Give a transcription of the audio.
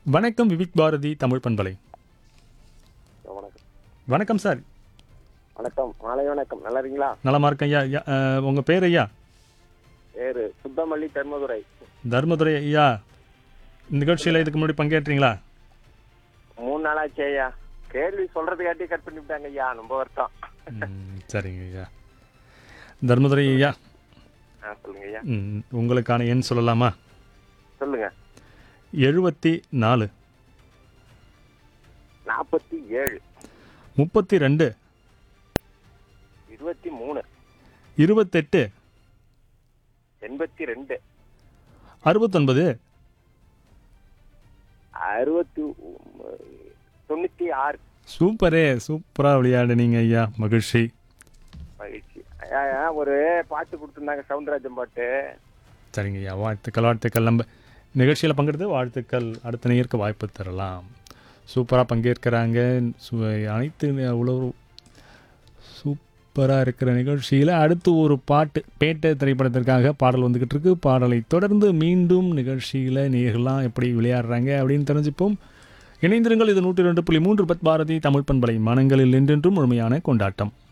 வணக்கம் விவிக் பாரதி தமிழ் பண்பலை வணக்கம் வணக்கம் சார் வணக்கம் மாலை வணக்கம் நல்லா இருக்கீங்களா நலமா இருக்கேன் ஐயா ஐயா அஹ், உங்க பேர் ஐயா பேரு சுத்தமல்லி தர்மதுரை தர்மதுரை ஐயா நிகழ்ச்சியில் இதுக்கு முன்னாடி பங்கேற்றீங்களா மூணு நாளாச்சு ஐயா கேள்வி சொல்றதுக்காட்டி கட் பண்ணி விட்டாங்க ஐயா ரொம்ப வருத்தம் ம், சரிங்க ஐயா தர்மதுரை ஐயா ஆ சொல்லுங்க ஐயா ம், உங்களுக்கான எண் சொல்லலாமா சொல்லுங்க எழுபத்தி நாலு நாற்பத்தி ஏழு முப்பத்தி ரெண்டு இருபத்தி மூணு இருபத்தெட்டு எண்பத்தி ரெண்டு அறுபத்தொன்பது அறுபத்தி தொண்ணூத்தி ஆறு சூப்பரே சூப்பராக விளையாடுனீங்க ஐயா மகிழ்ச்சி மகிழ்ச்சி ஐயா, ஐயா, ஒரு பாட்டு கொடுத்துருந்தாங்க சவுந்தரராஜன் பாட்டு சரிங்க ஐயா வாழ்த்துக்கள் வாழ்த்துக்கள் நம்ம நிகழ்ச்சியில் பங்கெடுத்து வாழ்த்துக்கள் அடுத்த நேருக்கு வாய்ப்பு தரலாம் சூப்பராக பங்கேற்கிறாங்க சு- அனைத்து உழவு சூப்பராக இருக்கிற நிகழ்ச்சியில் அடுத்து ஒரு பாட்டு பேட்டை திரைப்படத்திற்காக பாடல் வந்துக்கிட்டு இருக்கு பாடலை தொடர்ந்து மீண்டும் நிகழ்ச்சியில் நேர்கள்லாம் எப்படி விளையாடுறாங்க அப்படின்னு தெரிஞ்சுப்போம் இணைந்திருங்கள் இது நூற்றி ரெண்டு புள்ளி மூன்று பத் பாரதி தமிழ் பண்பலை மனங்களில் என்றென்றும் முழுமையான கொண்டாட்டம்